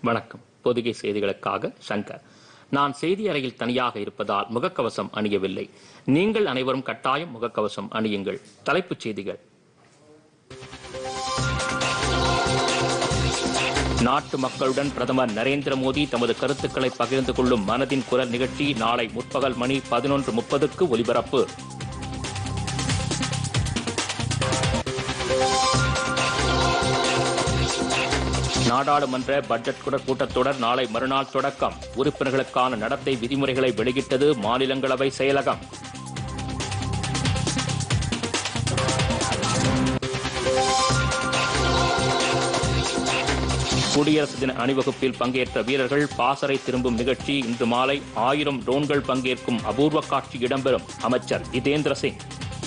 வணக்கம் பொதிகை செய்திகளுக்காக சங்கர் நான் செய்தி அறையில் தனியாக இருப்பதால் முகக்கவசம் அணியவில்லை நீங்கள் அனைவரும் கட்டாயம் முகக்கவசம் அணியுங்கள் தலைப்புச் செய்திகள் நாட்டு மக்களுடன் பிரதமர் நரேந்திர மோடி தமது கருத்துக்களை பகிர்ந்து கொள்ளும் மனதின் குரல் நிகழ்ச்சி நாளை முற்பகல் மணி பதினொன்று முப்பதுக்கு ஒலிபரப்பு நாடாளுமன்ற பட்ஜெட் குடர் கூட்டத்தொடர் நாளை மறுநாள் தொடக்கம் உறுப்பினர்களுக்கான நடத்தை விதிமுறைகளை வெளியிட்டது மாநிலங்களவை செயலகம் குடியரசு தின அணிவகுப்பில் பங்கேற்ற வீரர்கள் பாசறை திரும்பும் நிகழ்ச்சி இன்று மாலை ஆயிரம் ட்ரோன்கள் பங்கேற்கும் அபூர்வ காட்சி இடம்பெறும் அமைச்சர் ஜிதேந்திர சிங்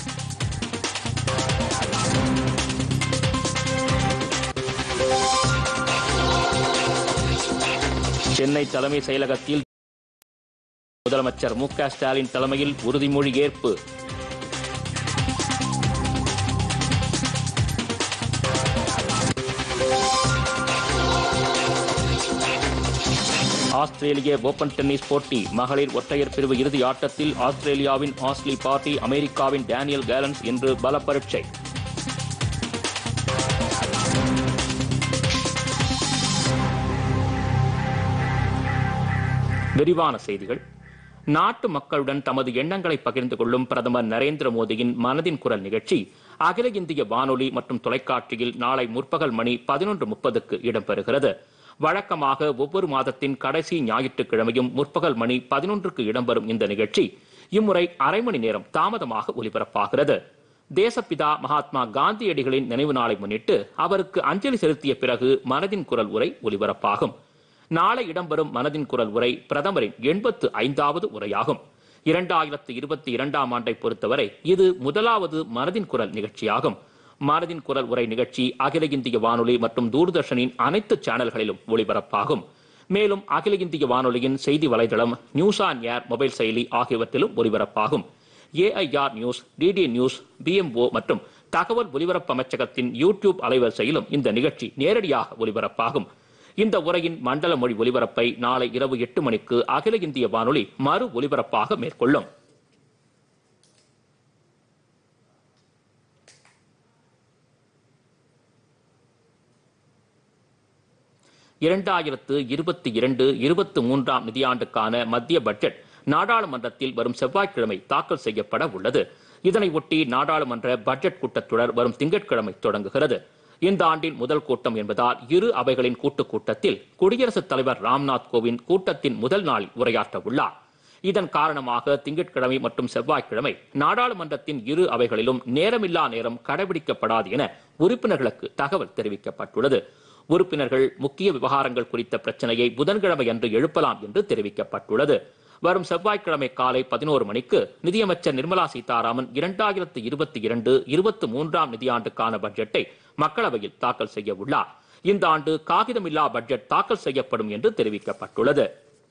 சென்னை தலைமை செயலகத்தில் முதலமைச்சர் மு க ஸ்டாலின் தலைமையில் உறுதிமொழி ஏற்பு ஆஸ்திரேலிய ஓபன் டென்னிஸ் போட்டி மகளிர் ஒற்றையர் பிரிவு இறுதி ஆட்டத்தில் ஆஸ்திரேலியாவின் ஆஸ்லி பார்ட்டி அமெரிக்காவின் டேனியல் கேலன்ஸ் இன்று பல பரீட்சை விரிவான செய்திகள் நாட்டு மக்களுடன் தமது எண்ணங்களை பகிர்ந்து கொள்ளும் பிரதமர் நரேந்திர மோடியின் மனதின் குரல் நிகழ்ச்சி அகில இந்திய வானொலி மற்றும் தொலைக்காட்சியில் நாளை முற்பகல் மணி பதினொன்று முப்பதுக்கு இடம்பெறுகிறது வழக்கமாக ஒவ்வொரு மாதத்தின் கடைசி ஞாயிற்றுக்கிழமையும் முற்பகல் மணி பதினொன்றுக்கு இடம்பெறும் இந்த நிகழ்ச்சி இம்முறை அரை மணி நேரம் தாமதமாக ஒலிபரப்பாகிறது தேசப்பிதா மகாத்மா காந்தியடிகளின் நினைவு நாளை முன்னிட்டு அவருக்கு அஞ்சலி செலுத்திய பிறகு மனதின் குரல் உரை ஒலிபரப்பாகும் நாளை இடம்பெறும் மனதின் குரல் உரை பிரதமரின் எண்பத்து ஐந்தாவது உரையாகும் இரண்டாயிரத்து இருபத்தி இரண்டாம் ஆண்டை பொறுத்தவரை இது முதலாவது மனதின் குரல் நிகழ்ச்சியாகும் மனதின் குரல் உரை நிகழ்ச்சி அகில இந்திய வானொலி மற்றும் தூர்தர்ஷனின் அனைத்து சேனல்களிலும் ஒளிபரப்பாகும் மேலும் அகில இந்திய வானொலியின் செய்தி வலைதளம் நியூஸ் ஆன் ஏர் மொபைல் செயலி ஆகியவற்றிலும் ஒலிபரப்பாகும் AIR news DD news PMO மற்றும் தகவல் ஒலிபரப்பு அமைச்சகத்தின் யூடியூப் அலைவரிசையிலும் இந்த நிகழ்ச்சி நேரடியாக ஒலிபரப்பாகும் இந்த உரையின் மண்டல மொழி ஒலிபரப்பை நாளை இரவு எட்டு மணிக்கு அகில இந்திய வானொலி மறு ஒலிபரப்பாக மேற்கொள்ளும் இரண்டாயிரத்து இருபத்தி இரண்டு இருபத்தி மூன்றாம் நிதியாண்டுக்கான மத்திய பட்ஜெட் நாடாளுமன்றத்தில் வரும் செவ்வாய்க்கிழமை தாக்கல் செய்யப்பட உள்ளது இதனை ஒட்டி நாடாளுமன்ற பட்ஜெட் கூட்டத்தொடர் வரும் திங்கட்கிழமை தொடங்குகிறது இந்த ஆண்டின் முதல் கூட்டம் என்பதால் இரு அவைகளின் கூட்டுக் கூட்டத்தில் குடியரசுத் தலைவர் ராம்நாத் கோவிந்த் கூட்டத்தின் முதல் நாளில் உரையாற்ற உள்ளார் இதன் காரணமாக திங்கட்கிழமை மற்றும் செவ்வாய்க்கிழமை நாடாளுமன்றத்தின் இரு அவைகளிலும் நேரமில்லா நேரம் கடைபிடிக்கப்படாது என உறுப்பினர்களுக்கு தகவல் தெரிவிக்கப்பட்டுள்ளது உறுப்பினர்கள் முக்கிய விவகாரங்கள் குறித்த பிரச்சனையை புதன்கிழமை அன்று எழுப்பலாம் என்று தெரிவிக்கப்பட்டுள்ளது வரும் செவ்வாய்க்கிழமை காலை பதினோரு மணிக்கு நிதியமைச்சர் நிர்மலா சீதாராமன் இரண்டாயிரத்து இருபத்தி இரண்டு இருபத்தி மூன்றாம் நிதியாண்டுக்கான பட்ஜெட்டை மக்களவையில் தாக்கல் செய்ய உள்ளார் இந்த ஆண்டு காகிதமில்லா பட்ஜெட் தாக்கல் செய்யப்படும் என்று தெரிவிக்கப்பட்டுள்ளது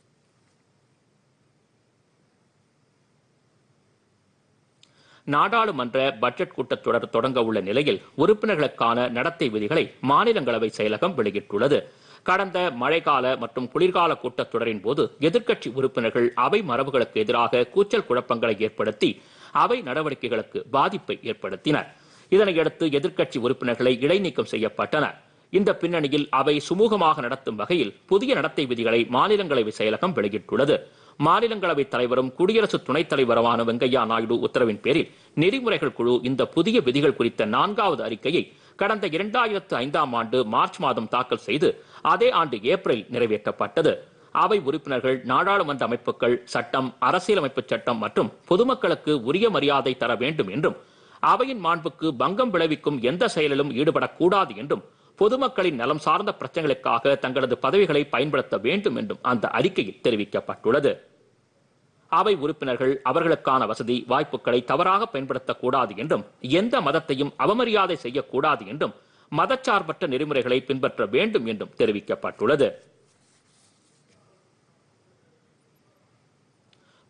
நாடாளுமன்ற பட்ஜெட் கூட்டத்தொடர் தொடங்க உள்ள நிலையில் உறுப்பினர்களுக்கான நடத்தை விதிகளை மாநிலங்களவை செயலகம் வெளியிட்டுள்ளது கடந்த மழைக்கால மற்றும் குளிர்கால கூட்டத்தொடரின் போது எதிர்க்கட்சி உறுப்பினர்கள் அவை மரபுகளுக்கு எதிராக கூச்சல் குழப்பங்களை ஏற்படுத்தி அவை நடவடிக்கைகளுக்கு பாதிப்பை ஏற்படுத்தினர் இதனையடுத்து எதிர்க்கட்சி உறுப்பினர்களை இடைநீக்கம் செய்யப்பட்டனர் இந்த பின்னணியில் அவை சுமூகமாக நடத்தும் வகையில் புதிய நடத்தை விதிகளை மாநிலங்களவை செயலகம் வெளியிட்டுள்ளது மாநிலங்களவை தலைவரும் குடியரசு துணைத் தலைவருமான வெங்கையா நாயுடு உத்தரவின் பேரில் நெறிமுறைகள் குழு இந்த புதிய விதிகள் குறித்த நான்காவது அறிக்கையை கடந்த இரண்டாயிரத்து ஐந்தாம் ஆண்டு மார்ச் மாதம் தாக்கல் செய்து அதே ஆண்டு ஏப்ரல் நிறைவேற்றப்பட்டது அவை உறுப்பினர்கள் நாடாளுமன்ற அமைப்புகள் சட்டம் அரசியலமைப்பு சட்டம் மற்றும் பொதுமக்களுக்கு உரிய மரியாதை தர வேண்டும் என்றும் அவையின் மாண்புக்கு பங்கம் விளைவிக்கும் எந்த செயலிலும் ஈடுபடக்கூடாது என்றும் பொதுமக்களின் நலம் சார்ந்த பிரச்சனைகளுக்காக தங்களது பதவிகளை பயன்படுத்த வேண்டும் என்றும் அந்த அறிக்கையில் தெரிவிக்கப்பட்டுள்ளது அவை உறுப்பினர்கள் அவர்களுக்கான வசதி வாய்ப்புகளை தவறாக பயன்படுத்தக்கூடாது என்றும் எந்த மதத்தையும் அவமரியாதை செய்யக்கூடாது என்றும் மதச்சார்பற்ற நெறிமுறைகளை பின்பற்ற வேண்டும் என்றும் தெரிவிக்கப்பட்டுள்ளது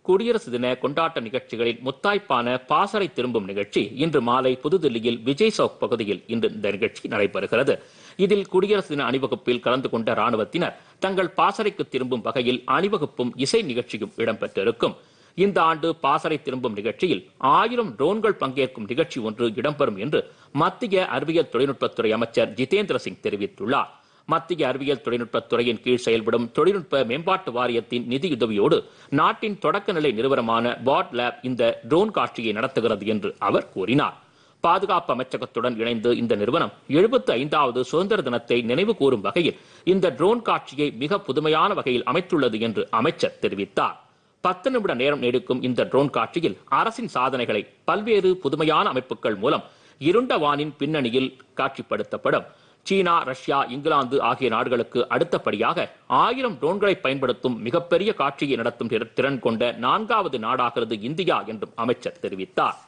குடியரசு தின கொண்டாட்ட நிகழ்ச்சிகளில் முத்தாய்ப்பான பாசறை திரும்பும் நிகழ்ச்சி இன்று மாலை புதுதில்லியில் விஜய் சவுக் பகுதியில் இன்று இந்த நிகழ்ச்சி நடைபெறுகிறது இதில் குடியரசு தின அணிவகுப்பில் கலந்து கொண்ட ராணுவத்தினர் தங்கள் பாசறைக்கு திரும்பும் வகையில் அணிவகுப்பும் இசை நிகழ்ச்சியும் இடம்பெற்றிருக்கும் இந்த ஆண்டு பாசறை திரும்பும் நிகழ்ச்சியில் ஆயிரம் ட்ரோன்கள் பங்கேற்கும் நிகழ்ச்சி ஒன்று இடம்பெறும் என்று மத்திய அறிவியல் தொழில்நுட்பத்துறை அமைச்சர் ஜிதேந்திர சிங் தெரிவித்துள்ளார் மத்திய அறிவியல் தொழில்நுட்பத் துறையின் கீழ் செயல்படும் தொழில்நுட்ப மேம்பாட்டு வாரியத்தின் நிதியுதவியோடு நாட்டின் தொடக்கநிலை நிறுவனமான பாட் லேப் இந்த ட்ரோன் காட்சியை நடத்துகிறது என்று அவர் கூறினார் பாதுகாப்பு அமைச்சகத்துடன் இணைந்து இந்த நிறுவனம் எழுபத்து ஐந்தாவது சுதந்திர தினத்தை நினைவு கூறும் வகையில் இந்த ட்ரோன் காட்சியை மிக புதுமையான வகையில் அமைத்துள்ளது என்று அமைச்சர் தெரிவித்தார் பத்து நிமிட நேரம் நீடிக்கும் இந்த ட்ரோன் காட்சியில் அரசின் சாதனைகளை பல்வேறு புதுமையான அமைப்புகள் மூலம் இருண்ட வானின் பின்னணியில் காட்சிப்படுத்தப்படும் சீனா ரஷ்யா இங்கிலாந்து ஆகிய நாடுகளுக்கு அடுத்தபடியாக ஆயிரம் ட்ரோன்களை பயன்படுத்தும் மிகப்பெரிய காட்சியை நடத்தும் திறன் கொண்ட நான்காவது நாடாகிறது இந்தியா என்றும் அமைச்சர் தெரிவித்தார்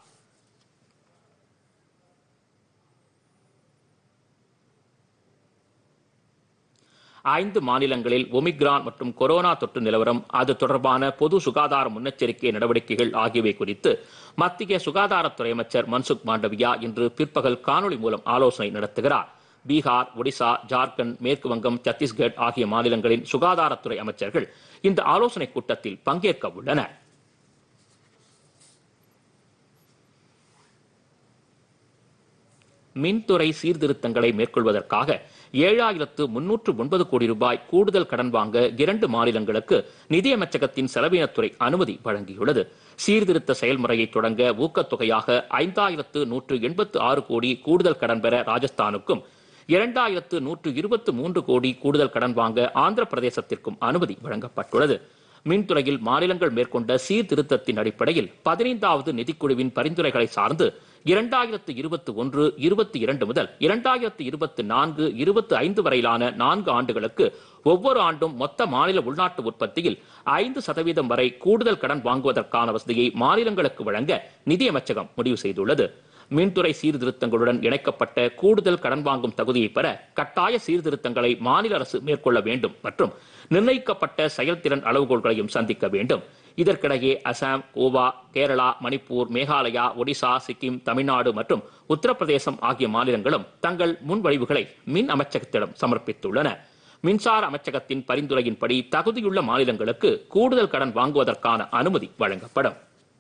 ஐந்து மாநிலங்களில் ஒமிக்ரான் மற்றும் கொரோனா தொற்று நிலவரம் அது தொடர்பான பொது சுகாதார முன்னெச்சரிக்கை நடவடிக்கைகள் ஆகியவை குறித்து மத்திய சுகாதாரத்துறை அமைச்சர் மன்சுக் மாண்டவியா இன்று பிற்பகல் காணொலி மூலம் ஆலோசனை நடத்துகிறார் பீகார் ஒடிசா ஜார்க்கண்ட் மேற்கு வங்கம் சத்தீஸ்கர் ஆகிய மாநிலங்களின் சுகாதாரத்துறை அமைச்சர்கள் இந்த ஆலோசனைக் கூட்டத்தில் பங்கேற்க உள்ளனர் மின்துறை சீர்திருத்தங்களை மேற்கொள்வதற்காக ஏழாயிரத்து முன்னூற்று ஒன்பது கோடி ரூபாய் கூடுதல் கடன் வாங்க இரண்டு மாநிலங்களுக்கு நிதியமைச்சகத்தின் செலவினத்துறை அனுமதி வழங்கியுள்ளது சீர்திருத்த செயல்முறையை தொடங்க ஊக்கத்தொகையாக ஐந்தாயிரத்து நூற்று எண்பத்து ஆறு கோடி கூடுதல் கடன் பெற ராஜஸ்தானுக்கும் இரண்டாயிரத்து நூற்று இருபத்து மூன்று கோடி கூடுதல் கடன் வாங்க ஆந்திர பிரதேசத்திற்கும் அனுமதி வழங்கப்பட்டுள்ளது மின்துறையில் மாநிலங்கள் மேற்கொண்ட சீர்திருத்தத்தின் அடிப்படையில் பதினைந்தாவது நிதிக்குழுவின் பரிந்துரைகளை சார்ந்து இரண்டாயிரத்து இருபத்தி ஒன்று இருபத்தி இரண்டு முதல் இரண்டாயிரத்து இருபத்தி நான்கு இருபத்தி ஐந்து வரையிலான நான்கு ஆண்டுகளுக்கு ஒவ்வொரு ஆண்டும் மொத்த மாநில உள்நாட்டு உற்பத்தியில் ஐந்து சதவீதம் வரை கூடுதல் கடன் வாங்குவதற்கான வசதியை மாநிலங்களுக்கு வழங்க நிதியமைச்சகம் முடிவு செய்துள்ளது மின்துறை சீர்திருத்தங்களுடன் இணைக்கப்பட்ட கூடுதல் கடன் வாங்கும் தகுதியை பெற கட்டாய சீர்திருத்தங்களை மாநில அரசு மேற்கொள்ள வேண்டும் மற்றும் நிர்ணயிக்கப்பட்ட செயல்திறன் அளவுகோல்களையும் சந்திக்க வேண்டும் இதற்கிடையே அசாம் கோவா கேரளா மணிப்பூர் மேகாலயா ஒடிசா சிக்கிம் தமிழ்நாடு மற்றும் உத்தரப்பிரதேசம் ஆகிய மாநிலங்களும் தங்கள் முன்வடிவுகளை மின் அமைச்சகத்திடம் சமர்ப்பித்துள்ளன மின்சார அமைச்சகத்தின் பரிந்துரையின்படி தகுதியுள்ள மாநிலங்களுக்கு கூடுதல் கடன் வாங்குவதற்கான அனுமதி வழங்கப்படும்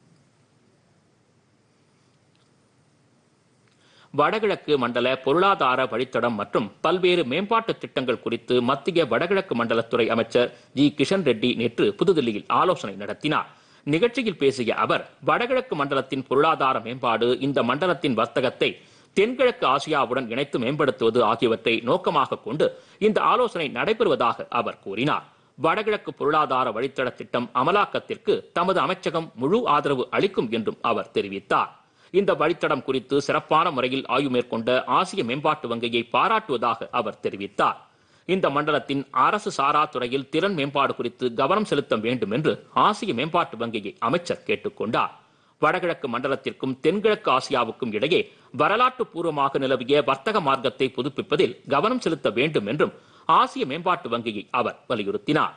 வடகிழக்கு மண்டல பொருளாதார வழித்தடம் மற்றும் பல்வேறு மேம்பாட்டு திட்டங்கள் குறித்து மத்திய வடகிழக்கு மண்டலத்துறை அமைச்சர் ஜி கிஷன் ரெட்டி நேற்று புதுதில்லியில் ஆலோசனை நடத்தினார் நிகழ்ச்சியில் பேசிய அவர் வடகிழக்கு மண்டலத்தின் பொருளாதார மேம்பாடு இந்த மண்டலத்தின் வர்த்தகத்தை தென்கிழக்கு ஆசியாவுடன் இணைத்து மேம்படுத்துவது ஆகியவற்றை நோக்கமாக கொண்டு இந்த ஆலோசனை நடைபெறுவதாக அவர் கூறினார் வடகிழக்கு பொருளாதார வழித்தட திட்டம் அமலாக்கத்திற்கு தமது அமைச்சகம் முழு ஆதரவு அளிக்கும் என்றும் அவர் தெரிவித்தார் இந்த வழித்தடம் குறித்து சிறப்பான முறையில் ஆய்வு மேற்கொண்ட ஆசிய மேம்பாட்டு வங்கியை பாராட்டுவதாக அவர் தெரிவித்தார் இந்த மண்டலத்தின் அரசு சாரா துறையில் திறன் மேம்பாடு குறித்து கவனம் செலுத்த வேண்டும் என்று ஆசிய மேம்பாட்டு வங்கியை அமைச்சர் கேட்டுக்கொண்டார் வடகிழக்கு மண்டலத்திற்கும் தென்கிழக்கு ஆசியாவுக்கும் இடையே வரலாற்று பூர்வமாக நிலவிய வர்த்தக மார்க்கத்தை புதுப்பிப்பதில் கவனம் செலுத்த வேண்டும் என்றும் ஆசிய மேம்பாட்டு வங்கியை அவர் வலியுறுத்தினார்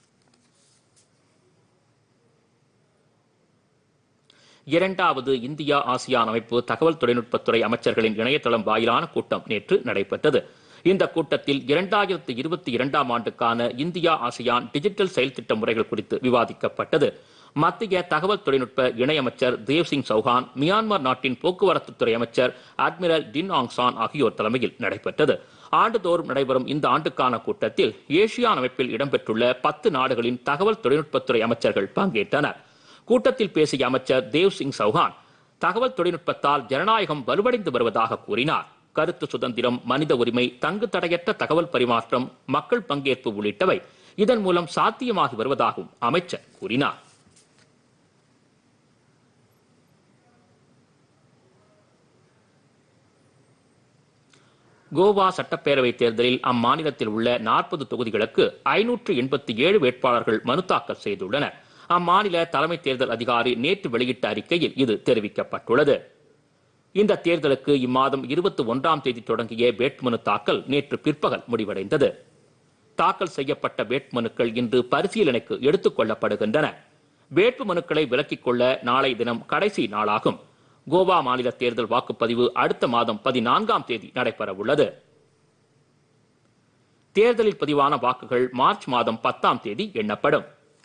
இரண்டாவது இந்தியா ஆசியான் அமைப்பு தகவல் தொழில்நுட்பத்துறை அமைச்சர்களின் இணையதளம் வாயிலான கூட்டம் நேற்று நடைபெற்றது இந்த கூட்டத்தில் இரண்டாயிரத்தி இருபத்தி இரண்டாம் ஆண்டுக்கான இந்தியா ஆசியான் டிஜிட்டல் செயல் திட்ட முறைகள் குறித்து விவாதிக்கப்பட்டது மத்திய தகவல் தொழில்நுட்ப இணையமைச்சர் தேவ் சிங் சௌஹான் மியான்மர் நாட்டின் போக்குவரத்து துறை அமைச்சர் அட்மிரல் டின் ஆங்சான் ஆகியோர் தலைமையில் நடைபெற்றது ஆண்டுதோறும் நடைபெறும் இந்த ஆண்டுக்கான கூட்டத்தில் ஏசியான் அமைப்பில் இடம்பெற்றுள்ள பத்து நாடுகளின் தகவல் தொழில்நுட்பத்துறை அமைச்சர்கள் பங்கேற்றனர் கூட்டத்தில் பேசிய அமைச்சர் தேவ் சிங் சௌஹான் தகவல் தொழில்நுட்பத்தால் ஜனநாயகம் வலுவடைந்து வருவதாக கூறினார் கருத்து சுதந்திரம் மனித உரிமை தங்கு தடையற்ற தகவல் பரிமாற்றம் மக்கள் பங்கேற்பு உள்ளிட்டவை இதன் மூலம் சாத்தியமாகி வருவதாகவும் அமைச்சர் கூறினார் கோவா சட்டப்பேரவை தேர்தலில் அம்மாநிலத்தில் உள்ள நாற்பது தொகுதிகளுக்கு ஐநூற்று எண்பத்தி ஏழு வேட்பாளர்கள் மனு தாக்கல் செய்துள்ளனர் அம்மாநில தலைமை தேர்தல் அதிகாரி நேற்று வெளியிட்ட அறிக்கையில் இது தெரிவிக்கப்பட்டுள்ளது இந்த தேர்தலுக்கு இம்மாதம் இருபத்தி ஒன்றாம் தேதி தொடங்கிய வேட்புமனு தாக்கல் நேற்று பிற்பகல் முடிவடைந்தது தாக்கல் செய்யப்பட்ட வேட்புமனுக்கள் இன்று பரிசீலனைக்கு எடுத்துக் கொள்ளப்படுகின்றன வேட்பு மனுக்களை விலக்கிக் கொள்ள நாளை தினம் கடைசி நாளாகும் கோவா மாநில தேர்தல் வாக்குப்பதிவு அடுத்த மாதம் பதினான்காம் தேதி நடைபெற உள்ளது தேர்தலில் பதிவான வாக்குகள் மார்ச் மாதம் பத்தாம் தேதி எண்ணப்படும்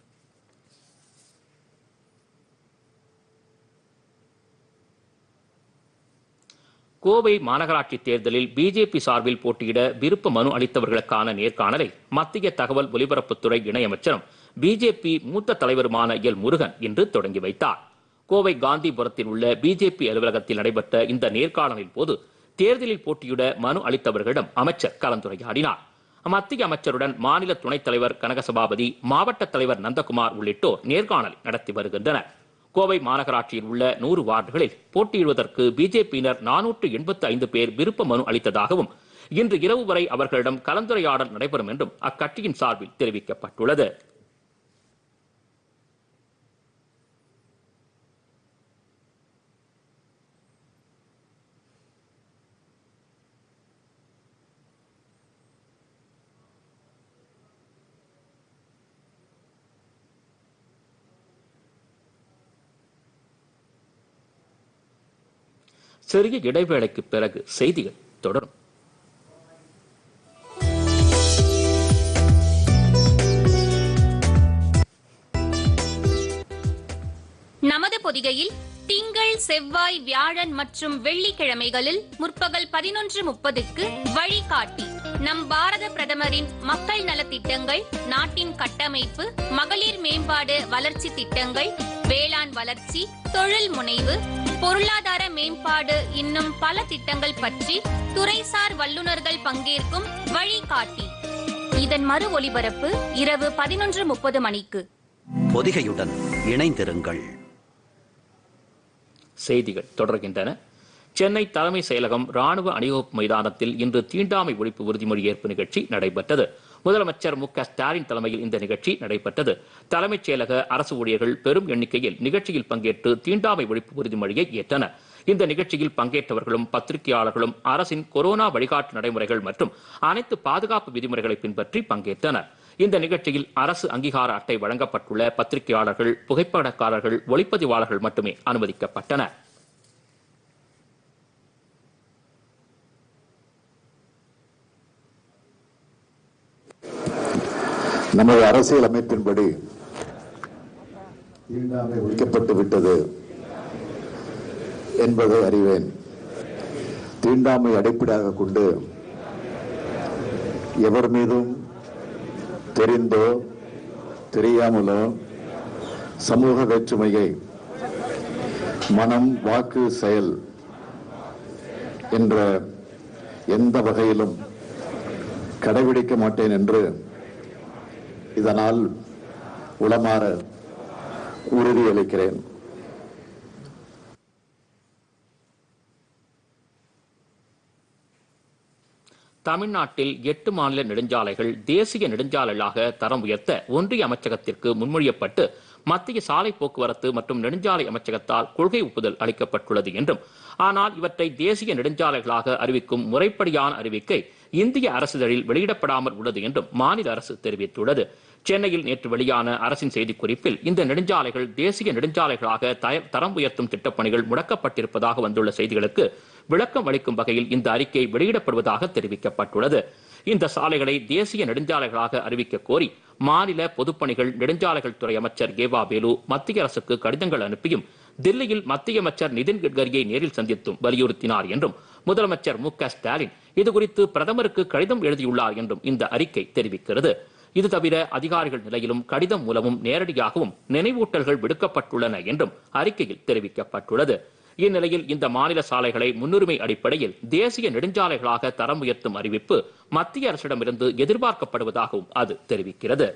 கோவை மாநகராட்சி தேர்தலில் பிஜேபி சார்பில் போட்டியிட விருப்ப மனு அளித்தவர்களுக்கான நேர்காணலை மத்திய தகவல் ஒலிபரப்புத்துறை இணையமைச்சரும் பிஜேபி மூத்த தலைவருமான எல் முருகன் இன்று தொடங்கி வைத்தார் கோவை காந்திபுரத்தில் உள்ள பிஜேபி அலுவலகத்தில் நடைபெற்ற இந்த நேர்காணலின் போது தேர்தலில் போட்டியிட மனு அளித்தவர்களிடம் அமைச்சர் கலந்துரையாடினார் மத்திய அமைச்சருடன் மாநில துணைத் தலைவர் கனகசபாபதி மாவட்ட தலைவர் நந்தகுமார் உள்ளிட்டோர் நேர்காணல் நடத்தி வருகின்றனர் கோவை மாநகராட்சியில் உள்ள நூறு வார்டுகளில் போட்டியிடுவதற்கு பிஜேபியினர் நானூற்று எண்பத்தி ஐந்து பேர் விருப்ப மனு அளித்ததாகவும் இன்று இரவு வரை அவர்களிடம் கலந்துரையாடல் நடைபெறும் என்றும் அக்கட்சியின் சார்பில் தெரிவிக்கப்பட்டுள்ளது சிறிய இடைவேளைக்கு பிறகு செய்திகள் தொடரும் நமது பொதிகையில் திங்கள் செவ்வாய் வியாழன் மற்றும் வெள்ளிக்கிழமைகளில் முற்பகல் பதினொன்று முப்பதுக்கு வழிகாட்டி நம் பாரத பிரதமரின் மக்கள் நலத்திட்டங்கள் நாட்டின் கட்டமைப்பு மகளிர் மேம்பாடு வளர்ச்சி திட்டங்கள் வேளாண் வளர்ச்சி தொழில் முனைவு பொருளாதார மேம்பாடு இன்னும் பல திட்டங்கள் பற்றி துறைசார் வல்லுநர்கள் பங்கேற்கும் வழிகாட்டி இதன் மறு ஒலிபரப்பு இரவு பதினொன்று முப்பது மணிக்கு பொதிகையுடன் இணைந்திருங்கள் செய்திகள் தொடர்கின்றன சென்னை தலைமை செயலகம் ராணுவ அணிவகுப்பு மைதானத்தில் இன்று தீண்டாமை ஒழிப்பு உறுதிமொழி ஏற்பு நிகழ்ச்சி நடைபெற்றது முதலமைச்சர் மு க ஸ்டாலின் தலைமையில் இந்த நிகழ்ச்சி நடைபெற்றது தலைமைச் செயலக அரசு ஊழியர்கள் பெரும் எண்ணிக்கையில் நிகழ்ச்சியில் பங்கேற்று தீண்டாமை ஒழிப்பு உறுதிமொழியை ஏற்றனர் இந்த நிகழ்ச்சியில் பங்கேற்றவர்களும் பத்திரிகையாளர்களும் அரசின் கொரோனா வழிகாட்டு நடைமுறைகள் மற்றும் அனைத்து பாதுகாப்பு விதிமுறைகளை பின்பற்றி பங்கேற்றனர் இந்த நிகழ்ச்சியில் அரசு அங்கீகார அட்டை வழங்கப்பட்டுள்ள பத்திரிகையாளர்கள் புகைப்படக்காரர்கள் ஒளிப்பதிவாளர்கள் மட்டுமே அனுமதிக்கப்பட்டனர் நமது அரசியல் அமைப்பின்படி தீண்டாமை ஒழிக்கப்பட்டு விட்டது என்பதை அறிவேன் தீண்டாமை அடிப்படையாக கொண்டு எவர் மீதும் தெரிந்தோ தெரியாமலோ சமூக வேற்றுமையை மனம் வாக்கு செயல் என்ற எந்த வகையிலும் கடைபிடிக்க மாட்டேன் என்று இதனால் உளமாற உறுதியளிக்கிறேன் தமிழ்நாட்டில் எட்டு மாநில நெடுஞ்சாலைகள் தேசிய நெடுஞ்சாலைகளாக தரம் உயர்த்த ஒன்றிய அமைச்சகத்திற்கு முன்மொழியப்பட்டு மத்திய சாலை போக்குவரத்து மற்றும் நெடுஞ்சாலை அமைச்சகத்தால் கொள்கை ஒப்புதல் அளிக்கப்பட்டுள்ளது என்றும் ஆனால் இவற்றை தேசிய நெடுஞ்சாலைகளாக அறிவிக்கும் முறைப்படியான அறிவிக்கை இந்திய அரசிதழில் வெளியிடப்படாமல் உள்ளது என்றும் மாநில அரசு தெரிவித்துள்ளது சென்னையில் நேற்று வெளியான அரசின் செய்திக்குறிப்பில் இந்த நெடுஞ்சாலைகள் தேசிய நெடுஞ்சாலைகளாக தய- தரம் உயர்த்தும் திட்டப்பணிகள் முடக்கப்பட்டிருப்பதாக வந்துள்ள செய்திகளுக்கு விளக்கம் அளிக்கும் வகையில் இந்த அறிக்கை வெளியிடப்படுவதாக தெரிவிக்கப்பட்டுள்ளது இந்த சாலைகளை தேசிய நெடுஞ்சாலைகளாக அறிவிக்க கோரி மாநில பொதுப்பணிகள் நெடுஞ்சாலைகள் துறை அமைச்சர் கேவா வேலு மத்திய அரசுக்கு கடிதங்கள் அனுப்பியும் தில்லியில் மத்திய அமைச்சர் நிதின் கட்கரியை நேரில் சந்தித்தும் வலியுறுத்தினார் என்றும் முதலமைச்சர் மு க ஸ்டாலின் இதுகுறித்து பிரதமருக்கு கடிதம் எழுதியுள்ளார் என்றும் இந்த அறிக்கை தெரிவிக்கிறது இது தவிர அதிகாரிகள் நிலையிலும் கடிதம் மூலமும் நேரடியாகவும் நினைவூட்டல்கள் விடுக்கப்பட்டுள்ளன என்றும் அறிக்கையில் தெரிவிக்கப்பட்டுள்ளது இந்நிலையில் இந்த மாநில சாலைகளை முன்னுரிமை அடிப்படையில் தேசிய நெடுஞ்சாலைகளாக தரம் உயர்த்தும் அறிவிப்பு மத்திய அரசிடமிருந்து எதிர்பார்க்கப்படுவதாகவும் அது தெரிவிக்கிறது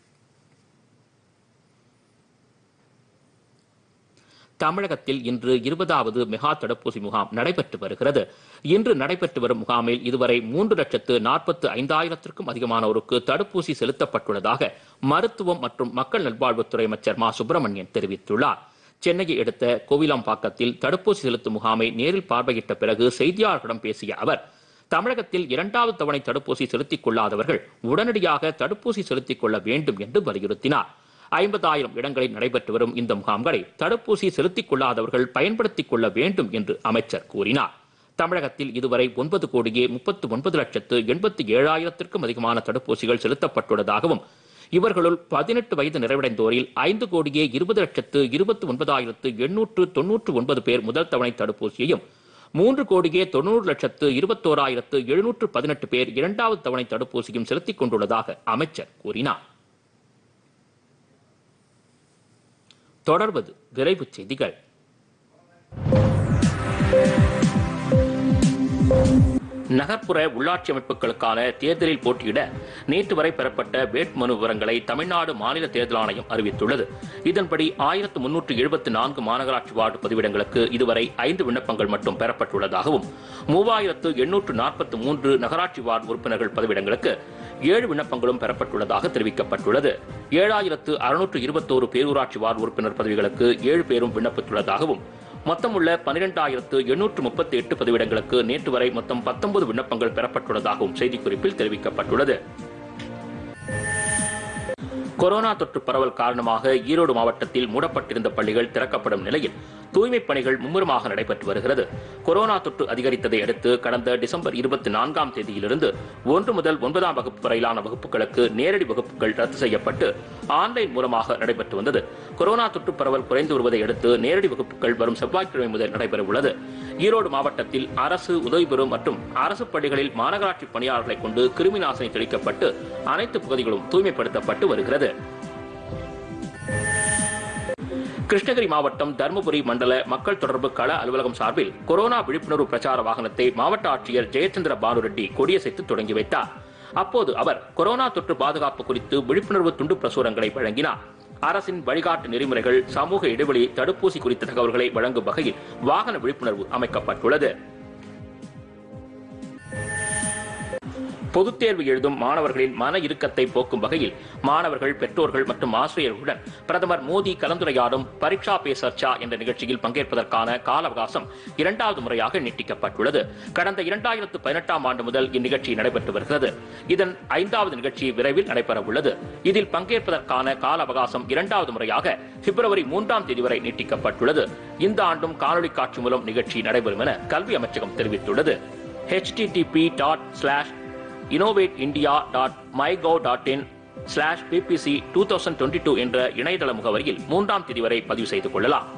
தமிழகத்தில் இன்று இருபதாவது மெகா தடுப்பூசி முகாம் நடைபெற்று வருகிறது இன்று நடைபெற்று வரும் முகாமில் இதுவரை மூன்று லட்சத்து நாற்பத்து ஐந்தாயிரத்திற்கும் அதிகமானோருக்கு தடுப்பூசி செலுத்தப்பட்டுள்ளதாக மருத்துவம் மற்றும் மக்கள் நல்வாழ்வுத்துறை அமைச்சர் மா சுப்பிரமணியன் தெரிவித்துள்ளார் சென்னையை அடுத்த கோவிலாம்பாக்கத்தில் தடுப்பூசி செலுத்தும் முகாமை நேரில் பார்வையிட்ட பிறகு செய்தியாளர்களிடம் பேசிய அவர் தமிழகத்தில் இரண்டாவது தவணை தடுப்பூசி செலுத்திக் கொள்ளாதவர்கள் உடனடியாக தடுப்பூசி செலுத்திக் கொள்ள வேண்டும் என்று வலியுறுத்தினார் ஐம்பதாயிரம் இடங்களில் நடைபெற்று வரும் இந்த முகாம்களை தடுப்பூசி செலுத்திக் கொள்ளாதவர்கள் பயன்படுத்திக் கொள்ள வேண்டும் என்று அமைச்சர் கூறினார் தமிழகத்தில் இதுவரை ஒன்பது கோடியே முப்பத்து ஒன்பது லட்சத்து எண்பத்தி ஏழாயிரத்திற்கும் அதிகமான தடுப்பூசிகள் செலுத்தப்பட்டுள்ளதாகவும் இவர்களுள் பதினெட்டு வயது நிறைவடைந்தோரில் ஐந்து கோடியே இருபது லட்சத்து இருபத்தி ஒன்பதாயிரத்து எண்ணூற்று தொன்னூற்று ஒன்பது பேர் முதல் தவணை தடுப்பூசியையும் மூன்று கோடியே தொண்ணூறு லட்சத்து இருபத்தோராயிரத்து எழுநூற்று பதினெட்டு பேர் இரண்டாவது தவணை தடுப்பூசியும் செலுத்திக் கொண்டுள்ளதாக அமைச்சர் கூறினார் தொடர்வது விரைவுச் செய்திகள் நகர்ப்புற உள்ளாட்சி அமைப்புகளுக்கான தேர்தலில் போட்டியிட நேற்று வரை பெறப்பட்ட வேட்புமனு விவரங்களை தமிழ்நாடு மாநில தேர்தல் ஆணையம் அறிவித்துள்ளது இதன்படி ஆயிரத்து முன்னூற்று எழுபத்தி நான்கு மாநகராட்சி வார்டு பதிவிடங்களுக்கு இதுவரை ஐந்து விண்ணப்பங்கள் மட்டும் பெறப்பட்டுள்ளதாகவும் மூவாயிரத்து எண்ணூற்று நாற்பத்தி மூன்று நகராட்சி வார்டு உறுப்பினர்கள் பதிவிடங்களுக்கு ஏழு விண்ணப்பங்களும் பெறப்பட்டுள்ளதாக தெரிவிக்கப்பட்டுள்ளது ஏழாயிரத்து அறுநூற்று இருபத்தோரு பேரூராட்சி வார்டு உறுப்பினர் பதவிகளுக்கு ஏழு பேரும் விண்ணப்பித்துள்ளதாகவும் மொத்தமுள்ள பனிரெண்டாயிரத்து எண்ணூற்று முப்பத்தி எட்டு பதிவிடங்களுக்கு நேற்று வரை மொத்தம் பத்தொன்பது விண்ணப்பங்கள் பெறப்பட்டுள்ளதாகவும் செய்திக்குறிப்பில் தெரிவிக்கப்பட்டுள்ளது கொரோனா தொற்று பரவல் காரணமாக ஈரோடு மாவட்டத்தில் மூடப்பட்டிருந்த பள்ளிகள் திறக்கப்படும் நிலையில் தூய்மைப் பணிகள் மும்முரமாக நடைபெற்று வருகிறது கொரோனா தொற்று அதிகரித்ததை அடுத்து கடந்த டிசம்பர் இருபத்தி நான்காம் தேதியிலிருந்து ஒன்று முதல் ஒன்பதாம் வகுப்பு வரையிலான வகுப்புகளுக்கு நேரடி வகுப்புகள் ரத்து செய்யப்பட்டு ஆன்லைன் மூலமாக நடைபெற்று வந்தது கொரோனா தொற்று பரவல் குறைந்து வருவதை அடுத்து நேரடி வகுப்புகள் வரும் செவ்வாய்க்கிழமை முதல் நடைபெற உள்ளது ஈரோடு மாவட்டத்தில் அரசு உதவி பெறும் மற்றும் அரசு பள்ளிகளில் மாநகராட்சி பணியாளர்களை கொண்டு கிருமி நாசினி தெளிக்கப்பட்டு அனைத்து பகுதிகளும் தூய்மைப்படுத்தப்பட்டு வருகிறது கிருஷ்ணகிரி மாவட்டம் தருமபுரி மண்டல மக்கள் தொடர்பு கள அலுவலகம் சார்பில் கொரோனா விழிப்புணர்வு பிரச்சார வாகனத்தை மாவட்ட ஆட்சியர் ஜெயச்சந்திர பானுரெட்டி கொடியசைத்து தொடங்கி வைத்தார் அப்போது அவர் கொரோனா தொற்று பாதுகாப்பு குறித்து விழிப்புணர்வு துண்டு பிரசுரங்களை வழங்கினார் அரசின் வழிகாட்டு நெறிமுறைகள் சமூக இடைவெளி தடுப்பூசி குறித்த தகவல்களை வழங்கும் வகையில் வாகன விழிப்புணர்வு அமைக்கப்பட்டுள்ளது பொதுத் தேர்வு எழுதும் மாணவர்களின் மன இறுக்கத்தை போக்கும் வகையில் மாணவர்கள் பெற்றோர்கள் மற்றும் ஆசிரியர்களுடன் பிரதமர் மோடி கலந்துரையாடும் பரீட்சா பே சர்ச்சா என்ற நிகழ்ச்சியில் பங்கேற்பதற்கான கால அவகாசம் இரண்டாவது முறையாக நீட்டிக்கப்பட்டுள்ளது கடந்த இரண்டாயிரத்து பதினெட்டாம் ஆண்டு முதல் இந்நிகழ்ச்சி நடைபெற்று வருகிறது இதன் ஐந்தாவது நிகழ்ச்சி விரைவில் நடைபெற உள்ளது இதில் பங்கேற்பதற்கான கால அவகாசம் இரண்டாவது முறையாக பிப்ரவரி மூன்றாம் தேதி வரை நீட்டிக்கப்பட்டுள்ளது இந்த ஆண்டும் காணொலி காட்சி மூலம் நிகழ்ச்சி நடைபெறும் என கல்வி அமைச்சகம் தெரிவித்துள்ளது http dot slash innovate india dot mygov dot in slash BBC two thousand twenty two என்ற இணையதள முகவரியில் மூன்றாம் தேதி வரை பதிவு செய்து கொள்ளலாம்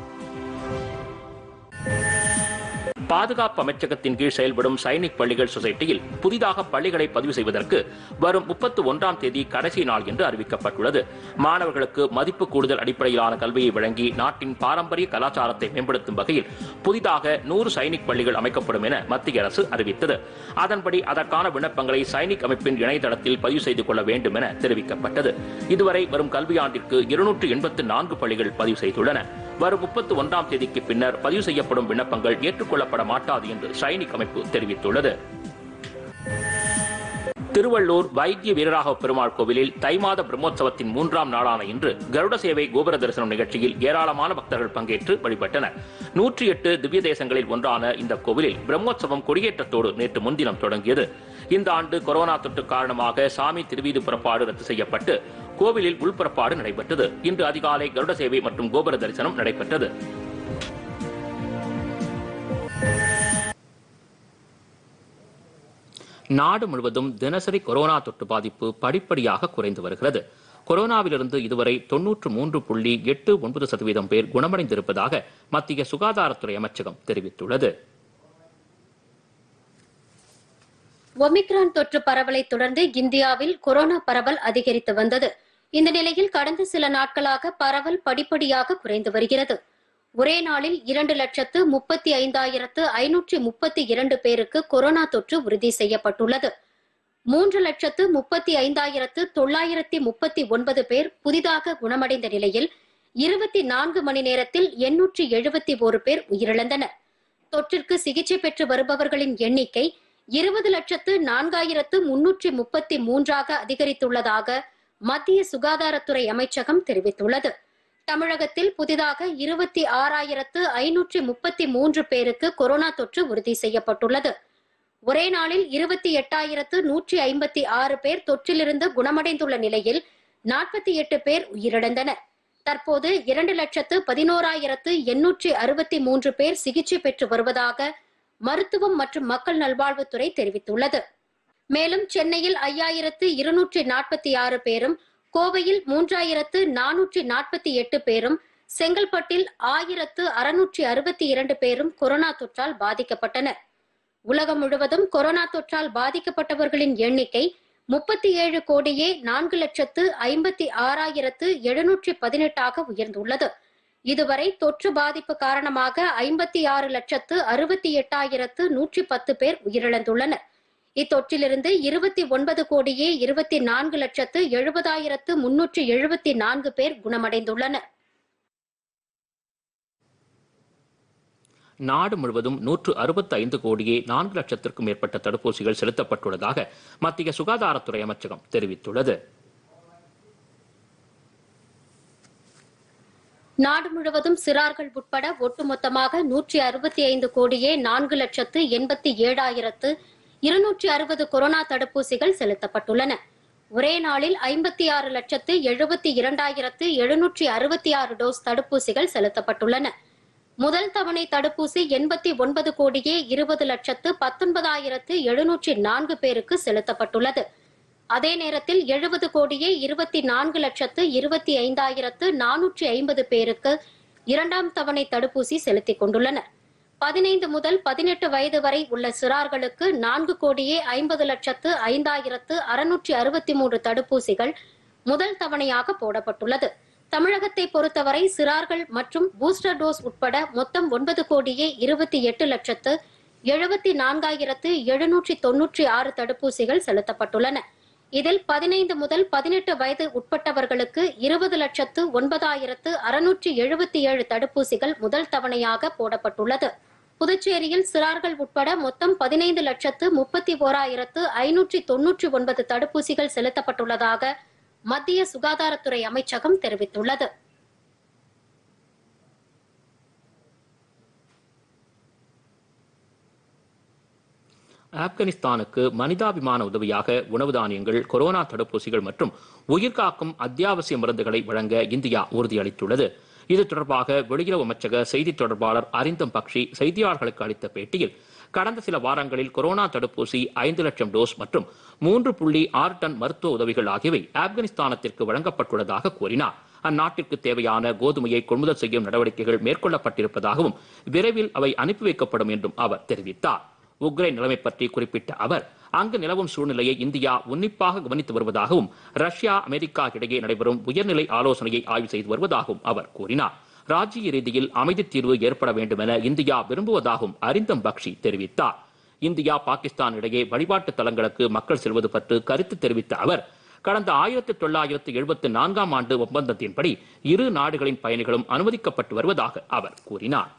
பாதுகாப்பு அமைச்சகத்தின் கீழ் செயல்படும் சைனிக் பள்ளிகள் சொசைட்டியில் புதிதாக பள்ளிகளை பதிவு செய்வதற்கு வரும் முப்பத்து ஒன்றாம் தேதி கடைசி நாள் என்று அறிவிக்கப்பட்டுள்ளது மாணவர்களுக்கு மதிப்பு கூடுதல் அடிப்படையிலான கல்வியை வழங்கி நாட்டின் பாரம்பரிய கலாச்சாரத்தை மேம்படுத்தும் வகையில் புதிதாக நூறு சைனிக் பள்ளிகள் அமைக்கப்படும் என மத்திய அரசு அறிவித்தது அதன்படி அதற்கான விண்ணப்பங்களை சைனிக் அமைப்பின் இணையதளத்தில் பதிவு செய்து கொள்ள வேண்டும் என தெரிவிக்கப்பட்டது இதுவரை வரும் கல்வியாண்டிற்கு இருநூற்று எண்பத்து நான்கு பள்ளிகள் பதிவு செய்துள்ளன வரும் முப்பத்து ஒன்றாம் தேதிக்கு பின்னர் பதிவு செய்யப்படும் விண்ணப்பங்கள் ஏற்றுக்கொள்ளப்பட மாட்டாது என்று சைனிக் அமைப்பு தெரிவித்துள்ளது திருவள்ளூர் வைத்திய வீரராக பெருமாள் கோவிலில் தை மாத பிரம்மோற்சவத்தின் மூன்றாம் நாளான இன்று கருட சேவை கோபுர தரிசனம் நிகழ்ச்சியில் ஏராளமான பக்தர்கள் பங்கேற்று வழிபட்டனர் நூற்றி எட்டு திவ்ய தேசங்களில் ஒன்றான இந்த கோவிலில் பிரம்மோற்சவம் கொடியேற்றத்தோடு நேற்று முன்தினம் தொடங்கியது இந்த ஆண்டு கொரோனா தொற்று காரணமாக சாமி திருவீது புறப்பாடு ரத்து செய்யப்பட்டு கோவிலில் உள்புறப்பாடு நடைபெற்றது இன்று அதிகாலை கருட சேவை மற்றும் கோபுர தரிசனம் நடைபெற்றது நாடு முழுவதும் தினசரி கொரோனா தொற்று பாதிப்பு படிப்படியாக குறைந்து வருகிறது கொரோனாவிலிருந்து இதுவரை தொன்னூற்று மூன்று புள்ளி எட்டு ஒன்பது சதவீதம் பேர் குணமடைந்திருப்பதாக மத்திய சுகாதாரத்துறை அமைச்சகம் தெரிவித்துள்ளது ஒமிக்ரான் தொற்று பரவலை தொடர்ந்து இந்தியாவில் கொரோனா பரவல் அதிகரித்து வந்தது இந்த நிலையில் கடந்த சில நாட்களாக பரவல் படிப்படியாக குறைந்து வருகிறது ஒரே நாளில் இரண்டு லட்சத்து முப்பத்தி ஐந்தாயிரத்து ஐநூற்றி முப்பத்தி இரண்டு பேருக்கு கொரோனா தொற்று உறுதி செய்யப்பட்டுள்ளது மூன்று லட்சத்து முப்பத்தி ஐந்தாயிரத்து தொள்ளாயிரத்தி முப்பத்தி ஒன்பது பேர் புதிதாக குணமடைந்த நிலையில் இருபத்தி நான்கு மணி நேரத்தில் எண்ணூற்றி எழுபத்தி ஒரு பேர் உயிரிழந்தனர் தொற்றிற்கு சிகிச்சை பெற்று வருபவர்களின் எண்ணிக்கை இருபது லட்சத்து நான்காயிரத்து முன்னூற்றி முப்பத்தி மூன்றாக அதிகரித்துள்ளதாக மத்திய சுகாதாரத்துறை அமைச்சகம் தெரிவித்துள்ளது தமிழகத்தில் புதிதாக இருபத்தி ஆறாயிரத்து ஐநூற்றி முப்பத்தி மூன்று பேருக்கு கொரோனா தொற்று உறுதி செய்யப்பட்டுள்ளது ஒரே நாளில் இருபத்தி எட்டாயிரத்து நூற்றி ஐம்பத்தி ஆறு பேர் தொற்றிலிருந்து குணமடைந்துள்ள நிலையில் நாற்பத்தி எட்டு பேர் உயிரிழந்தனர் தற்போது இரண்டு லட்சத்து பதினோராயிரத்து எண்ணூற்றி அறுபத்தி மூன்று பேர் சிகிச்சை பெற்று வருவதாக மருத்துவம் மற்றும் மக்கள் நல்வாழ்வுத்துறை தெரிவித்துள்ளது மேலும் சென்னையில் ஐயாயிரத்து இருநூற்றி நாற்பத்தி ஆறு பேரும் கோவையில் மூன்றாயிரத்து நானூற்றி நாற்பத்தி எட்டு பேரும் செங்கல்பட்டில் ஆயிரத்து அறுநூற்றி அறுபத்தி இரண்டு பேரும் கொரோனா தொற்றால் பாதிக்கப்பட்டனர் உலகம் முழுவதும் கொரோனா தொற்றால் பாதிக்கப்பட்டவர்களின் எண்ணிக்கை முப்பத்தி ஏழு கோடியே நான்கு லட்சத்து ஐம்பத்தி ஆறாயிரத்து எழுநூற்றி பதினெட்டாக உயர்ந்துள்ளது இதுவரை தொற்று பாதிப்பு காரணமாக ஐம்பத்தி ஆறு லட்சத்து அறுபத்தி எட்டாயிரத்து நூற்றி பத்து பேர் உயிரிழந்துள்ளனர் இத்தொற்றிலிருந்து இருபத்தி ஒன்பது கோடியே இருபத்தி நான்கு லட்சத்து எழுபதாயிரத்து முன்னூற்றி எழுபத்தி நான்கு பேர் குணமடைந்துள்ளனர் நாடு முழுவதும் நூற்று அறுபத்தி ஐந்து கோடியே நான்கு லட்சத்திற்கும் மேற்பட்ட தடுப்பூசிகள் செலுத்தப்பட்டுள்ளதாக மத்திய சுகாதாரத்துறை அமைச்சகம் தெரிவித்துள்ளது நாடு முழுவதும் சிறார்கள் உட்பட ஒட்டுமொத்தமாக நூற்றி அறுபத்தி ஐந்து கோடியே நான்கு லட்சத்து எண்பத்தி ஏழாயிரத்து இருநூற்றி அறுபது கொரோனா தடுப்பூசிகள் செலுத்தப்பட்டுள்ளன ஒரே நாளில் ஐம்பத்தி ஆறு லட்சத்து எழுபத்தி இரண்டாயிரத்து எழுநூற்றி அறுபத்தி ஆறு டோஸ் தடுப்பூசிகள் செலுத்தப்பட்டுள்ளன முதல் தவணை தடுப்பூசி எண்பத்தி ஒன்பது கோடியே இருபது லட்சத்து பத்தொன்பதாயிரத்து எழுநூற்றி நான்கு பேருக்கு செலுத்தப்பட்டுள்ளது அதே நேரத்தில் எழுபது கோடியே இருபத்தி நான்கு லட்சத்து இருபத்தி ஐந்தாயிரத்து நானூற்றி ஐம்பது பேருக்கு இரண்டாம் தவணை தடுப்பூசி செலுத்திக் கொண்டுள்ளனர் பதினைந்து முதல் பதினெட்டு வயது வரை உள்ள சிறார்களுக்கு நான்கு கோடியே ஐம்பது லட்சத்து ஐந்தாயிரத்து அறுநூற்றி அறுபத்தி மூன்று தடுப்பூசிகள் முதல் தவணையாக போடப்பட்டுள்ளது தமிழகத்தை பொறுத்தவரை சிறார்கள் மற்றும் பூஸ்டர் டோஸ் உட்பட மொத்தம் ஒன்பது கோடியே இருபத்தி எட்டு லட்சத்து எழுபத்தி நான்காயிரத்து எழுநூற்றி தொன்னூற்றி ஆறு தடுப்பூசிகள் செலுத்தப்பட்டுள்ளன இதில் பதினைந்து முதல் பதினெட்டு வயது உட்பட்டவர்களுக்கு இருபது லட்சத்து ஒன்பதாயிரத்து அறுநூற்றி எழுபத்தி ஏழு தடுப்பூசிகள் முதல் தவணையாக போடப்பட்டுள்ளது புதுச்சேரியில் சிறார்கள் உட்பட மொத்தம் பதினைந்து லட்சத்து முப்பத்தி ஓராயிரத்து ஐநூற்றி தொன்னூற்றி ஒன்பது தடுப்பூசிகள் செலுத்தப்பட்டுள்ளதாக மத்திய சுகாதாரத்துறை அமைச்சகம் தெரிவித்துள்ளது ஆப்கானிஸ்தானுக்கு மனிதாபிமான உதவியாக உணவு தானியங்கள் கொரோனா தடுப்பூசிகள் மற்றும் உயிர்காக்கும் அத்தியாவசிய மருந்துகளை வழங்க இந்தியா உறுதியளித்துள்ளது இது தொடர்பாக வெளியுறவு அமைச்சக செய்தி தொடர்பாளர் அரிந்தம் பக்ஷி செய்தியாளர்களுக்கு அளித்த பேட்டியில் கடந்த சில வாரங்களில் கொரோனா தடுப்பூசி ஐந்து லட்சம் டோஸ் மற்றும் மூன்று புள்ளி ஆறு டன் மருத்துவ உதவிகள் ஆகியவை ஆப்கானிஸ்தானத்திற்கு வழங்கப்பட்டுள்ளதாக கூறினார் அந்நாட்டிற்கு தேவையான கோதுமையை கொள்முதல் செய்யும் நடவடிக்கைகள் மேற்கொள்ளப்பட்டிருப்பதாகவும் விரைவில் அவை அனுப்பி வைக்கப்படும் என்றும் அவர் தெரிவித்தார் உக்ரைன் நிலைமை பற்றி குறிப்பிட்ட அவர் அங்கு நிலவும் சூழ்நிலையை இந்தியா உன்னிப்பாக கவனித்து வருவதாகவும் ரஷ்யா அமெரிக்கா இடையே நடைபெறும் உயர்நிலை ஆலோசனையை ஆய்வு செய்து வருவதாகவும் அவர் கூறினார் ராஜ்ய ரீதியில் அமைதி தீர்வு ஏற்பட வேண்டும் என இந்தியா விரும்புவதாகவும் அரிந்தம் பக்ஷி தெரிவித்தார் இந்தியா பாகிஸ்தான் இடையே வழிபாட்டு தலங்களுக்கு மக்கள் செல்வது பற்றி கருத்து தெரிவித்த அவர் கடந்த ஆயிரத்தி தொள்ளாயிரத்து எழுபத்தி நான்காம் ஆண்டு ஒப்பந்தத்தின்படி இரு நாடுகளின் பயணிகளும் அனுமதிக்கப்பட்டு வருவதாக அவர் கூறினார்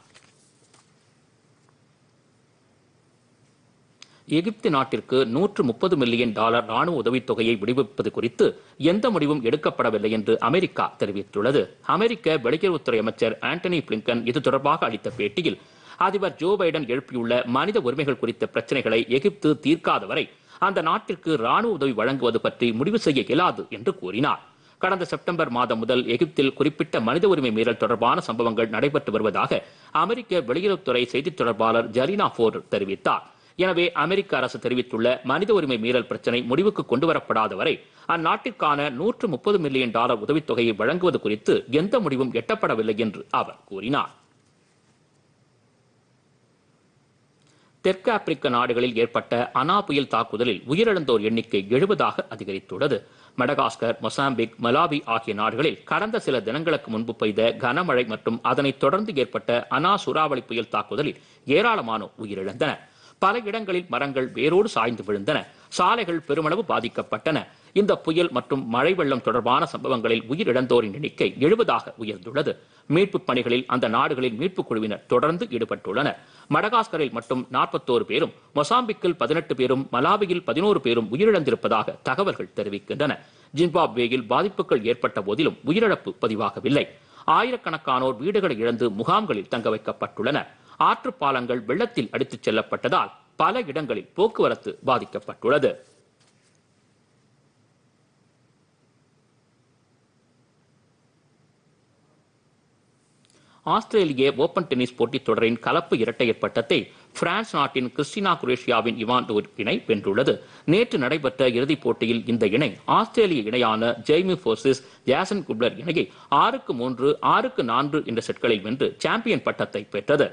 எகிப்து நாட்டிற்கு நூற்று முப்பது மில்லியன் டாலர் ராணுவ உதவித்தொகையை விடுவிப்பது குறித்து எந்த முடிவும் எடுக்கப்படவில்லை என்று அமெரிக்கா தெரிவித்துள்ளது அமெரிக்க வெளியுறவுத்துறை அமைச்சர் ஆண்டனி பிளிங்கன் இது தொடர்பாக அளித்த பேட்டியில் அதிபர் ஜோ பைடன் எழுப்பியுள்ள மனித உரிமைகள் குறித்த பிரச்சனைகளை எகிப்து தீர்க்காத வரை அந்த நாட்டிற்கு ராணுவ உதவி வழங்குவது பற்றி முடிவு செய்ய இயலாது என்று கூறினார் கடந்த செப்டம்பர் மாதம் முதல் எகிப்தில் குறிப்பிட்ட மனித உரிமை மீறல் தொடர்பான சம்பவங்கள் நடைபெற்று வருவதாக அமெரிக்க வெளியுறவுத்துறை செய்தித் தொடர்பாளர் ஜரீனா போர் தெரிவித்தார் எனவே அமெரிக்க அரசு தெரிவித்துள்ள மனித உரிமை மீறல் பிரச்சினை முடிவுக்கு கொண்டுவரப்படாத வரை அந்நாட்டிற்கான நூற்று முப்பது மில்லியன் டாலர் உதவித்தொகையை வழங்குவது குறித்து எந்த முடிவும் எட்டப்படவில்லை என்று அவர் கூறினார் தெற்கு ஆப்பிரிக்க நாடுகளில் ஏற்பட்ட அனா புயல் தாக்குதலில் உயிரிழந்தோர் எண்ணிக்கை எழுபதாக அதிகரித்துள்ளது மடகாஸ்கர் மொசாம்பிக் மலாவி ஆகிய நாடுகளில் கடந்த சில தினங்களுக்கு முன்பு பெய்த கனமழை மற்றும் அதனைத் தொடர்ந்து ஏற்பட்ட அனா சூறாவளி புயல் தாக்குதலில் ஏராளமானோர் உயிரிழந்தனர் பல இடங்களில் மரங்கள் வேரோடு சாய்ந்து விழுந்தன சாலைகள் பெருமளவு பாதிக்கப்பட்டன இந்த புயல் மற்றும் மழை வெள்ளம் தொடர்பான சம்பவங்களில் உயிரிழந்தோரின் எண்ணிக்கை எழுபதாக உயர்ந்துள்ளது மீட்புப் பணிகளில் அந்த நாடுகளில் மீட்புக் குழுவினர் தொடர்ந்து ஈடுபட்டுள்ளனர் மடகாஸ்கரில் மட்டும் நாற்பத்தோரு பேரும் மொசாம்பிக்கில் பதினெட்டு பேரும் மலாவியில் பதினோரு பேரும் உயிரிழந்திருப்பதாக தகவல்கள் தெரிவிக்கின்றன ஜிம்பாப்வேயில் பாதிப்புகள் ஏற்பட்ட போதிலும் உயிரிழப்பு பதிவாகவில்லை ஆயிரக்கணக்கானோர் வீடுகளை இழந்து முகாம்களில் தங்க வைக்கப்பட்டுள்ளனர் ஆற்றுப் பாலங்கள் வெள்ளத்தில் அடித்துச் செல்லப்பட்டதால் பல இடங்களில் போக்குவரத்து பாதிக்கப்பட்டுள்ளது ஆஸ்திரேலிய ஓபன் டென்னிஸ் போட்டித் தொடரின் கலப்பு இரட்டையர் பட்டத்தை பிரான்ஸ் நாட்டின் கிறிஸ்டினா குரேஷியாவின் இவான் டோர் இணை வென்றுள்ளது நேற்று நடைபெற்ற இறுதிப் போட்டியில் இந்த இணை ஆஸ்திரேலிய இணையான ஜெய்மி போர்சிஸ் ஜாசன் குப்ளர் இணையை ஆறுக்கு மூன்று ஆறுக்கு நான்கு என்ற செட்களில் வென்று சாம்பியன் பட்டத்தை பெற்றது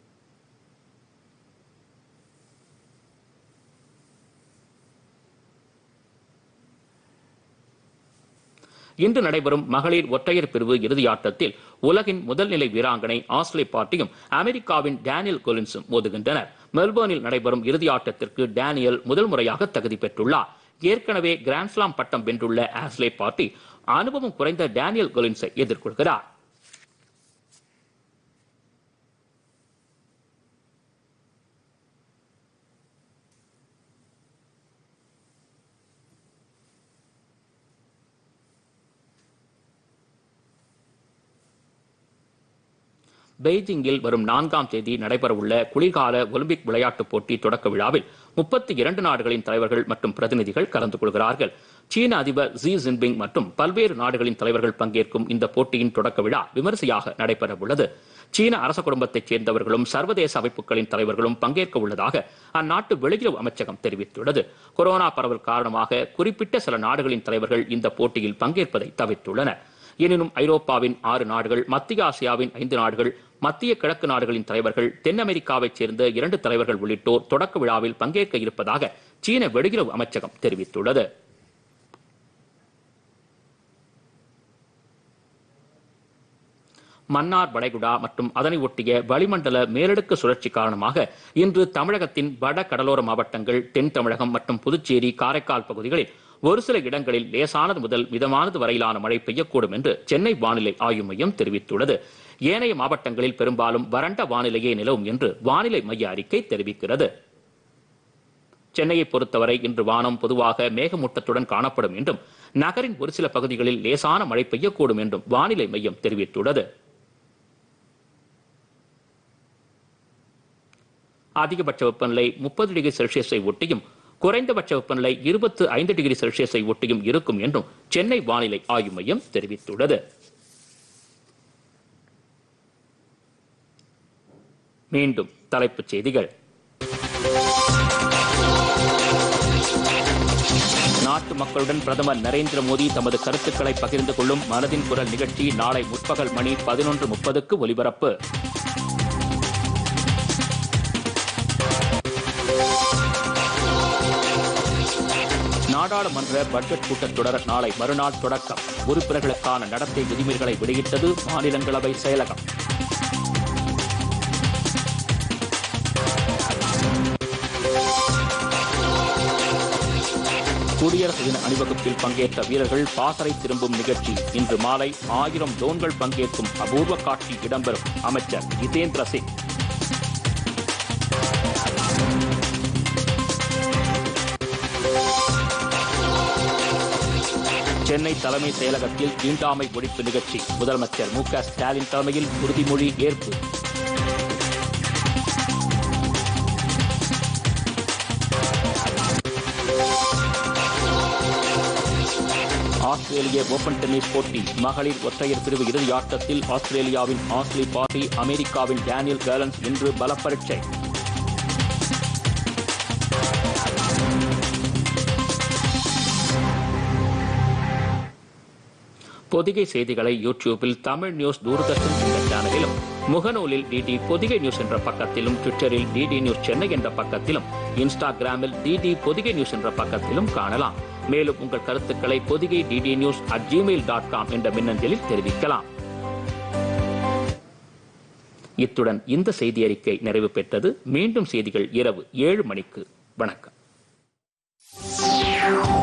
இன்று நடைபெறும் மகளிர் ஒற்றையர் பிரிவு இறுதியாட்டத்தில் உலகின் முதல் நிலை வீராங்கனை ஆஸ்லே பார்ட்டியும் அமெரிக்காவின் டேனியல் கொலின்ஸும் மோதுகின்றனர் மெல்போர்னில் நடைபெறும் இறுதியாட்டத்திற்கு டேனியல் முதல் முறையாக தகுதி பெற்றுள்ளார் ஏற்கனவே கிராண்ட்ஸ்லாம் பட்டம் வென்றுள்ள ஆஸ்லே பார்ட்டி அனுபவம் குறைந்த டேனியல் கொலின்ஸை எதிர்கொள்கிறார் பெய்ஜிங்கில் வரும் நான்காம் தேதி நடைபெறவுள்ள குளிர்கால ஒலிம்பிக் விளையாட்டுப் போட்டி தொடக்க விழாவில் முப்பத்தி இரண்டு நாடுகளின் தலைவர்கள் மற்றும் பிரதிநிதிகள் கலந்து கொள்கிறார்கள் சீன அதிபர் ஜி ஜின்பிங் மற்றும் பல்வேறு நாடுகளின் தலைவர்கள் பங்கேற்கும் இந்த போட்டியின் தொடக்க விழா விமரிசையாக நடைபெற உள்ளது சீன அரச குடும்பத்தைச் சேர்ந்தவர்களும் சர்வதேச அமைப்புகளின் தலைவர்களும் பங்கேற்க உள்ளதாக அந்நாட்டு வெளியுறவு அமைச்சகம் தெரிவித்துள்ளது கொரோனா பரவல் காரணமாக குறிப்பிட்ட சில நாடுகளின் தலைவர்கள் இந்த போட்டியில் பங்கேற்பதை தவிர்த்துள்ளனர் எனினும் ஐரோப்பாவின் ஆறு நாடுகள் மத்திய ஆசியாவின் ஐந்து நாடுகள் மத்திய கிழக்கு நாடுகளின் தலைவர்கள் தென் அமெரிக்காவைச் சேர்ந்த இரண்டு தலைவர்கள் உள்ளிட்டோர் தொடக்க விழாவில் பங்கேற்க இருப்பதாக சீன வெளியுறவு அமைச்சகம் தெரிவித்துள்ளது மன்னார் வளைகுடா மற்றும் அதனை ஒட்டிய வளிமண்டல மேலடுக்கு சுழற்சி காரணமாக இன்று தமிழகத்தின் வட கடலோர மாவட்டங்கள் தென் தமிழகம் மற்றும் புதுச்சேரி காரைக்கால் பகுதிகளில் ஒரு சில இடங்களில் லேசானது முதல் மிதமானது வரையிலான மழை பெய்யக்கூடும் என்று சென்னை வானிலை ஆய்வு மையம் தெரிவித்துள்ளது ஏனைய மாவட்டங்களில் பெரும்பாலும் வறண்ட வானிலையே நிலவும் என்று வானிலை மைய அறிக்கை தெரிவிக்கிறது சென்னையை பொறுத்தவரை இன்று வானம் பொதுவாக மேகமூட்டத்துடன் காணப்படும் என்றும் நகரின் ஒரு சில பகுதிகளில் லேசான மழை பெய்யக்கூடும் என்றும் வானிலை மையம் தெரிவித்துள்ளது அதிகபட்ச வெப்பநிலை முப்பது டிகிரி செல்சியஸை ஒட்டியும் குறைந்தபட்ச வெப்பநிலை இருபத்து ஐந்து டிகிரி செல்சியஸை ஒட்டியும் இருக்கும் என்றும் சென்னை வானிலை ஆய்வு மையம் தெரிவித்துள்ளது மீண்டும் தலைப்புச் செய்திகள் நாட்டு மக்களுடன் பிரதமர் நரேந்திர மோடி தமது கருத்துக்களை பகிர்ந்து கொள்ளும் மனதின் குரல் நிகழ்ச்சி நாளை முற்பகல் மணி பதினொன்று முப்பதுக்கு ஒலிபரப்பு நாடாளுமன்ற பட்ஜெட் கூட்டத்தொடர் நாளை மறுநாள் தொடக்கம் உறுப்பினர்களுக்கான நடத்தை விதிமுறைகளை வெளியிட்டது மாநிலங்களவை செயலகம் குடியரசு தின அணிவகுப்பில் பங்கேற்ற வீரர்கள் பாசறை திரும்பும் நிகழ்ச்சி இன்று மாலை ஆயிரம் டோன்கள் பங்கேற்கும் அபூர்வ காட்சி இடம்பெறும் அமைச்சர் ஜிதேந்திர சிங் சென்னை தலைமை செயலகத்தில் தீண்டாமை ஒழிப்பு நிகழ்ச்சி முதலமைச்சர் மு க ஸ்டாலின் தலைமையில் உறுதிமொழி ஏற்பு ஆஸ்திரேலிய ஓபன் டென்னிஸ் போட்டி மகளிர் ஒற்றையர் பிரிவு இறுதி ஆட்டத்தில் ஆஸ்திரேலியாவின் ஆஸ்லி பார்ட்டி அமெரிக்காவின் டேனியல் கேலன்ஸ் இன்று பல பரீட்சை பொதிகை செய்திகளை யூடியூபில் தமிழ் நியூஸ் தூர்தர்ஷன் என்ற சேனலிலும் முகநூலில் டிடி பொதிகை நியூஸ் என்ற பக்கத்திலும் ட்விட்டரில் டிடி நியூஸ் சென்னை என்ற பக்கத்திலும் இன்ஸ்டாகிராமில் டிடி பொதிகை நியூஸ் என்ற பக்கத்திலும் காணலாம் மேலும் உங்கள் கருத்துக்களை Podhigai DD news at Gmail dot com என்ற மின்னஞ்சலில் தெரிவிக்கலாம் இத்துடன் இந்த செய்தி அறிக்கை நிறைவு பெற்றது மீண்டும் செய்திகள் இரவு ஏழு மணிக்கு வணக்கம்